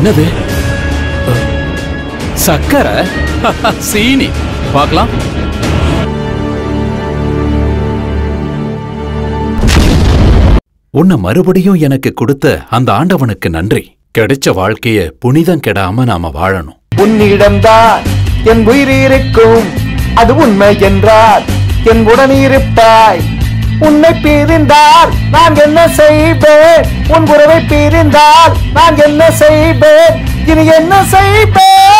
என்னது அஹ், சக்கரை சீனி பார்க்கலாம் உன்னை மறுபடியும் எனக்கு கொடுத்த அந்த ஆண்டவனுக்கு நன்றி கிடைச்ச வாழ்க்கைய புனிதம் கெடாம நாம வாழணும் உன்னிடம்தான் என் உயிர் இருக்கும் அது உண்மை என்றால் என் உடன் இருப்பாய் உன்னை பிரிந்தால் நான் என்ன செய்வேன் உன் உறவை பிரிந்தால் நான் என்ன செய்வேன் இனி என்ன செய்வேன்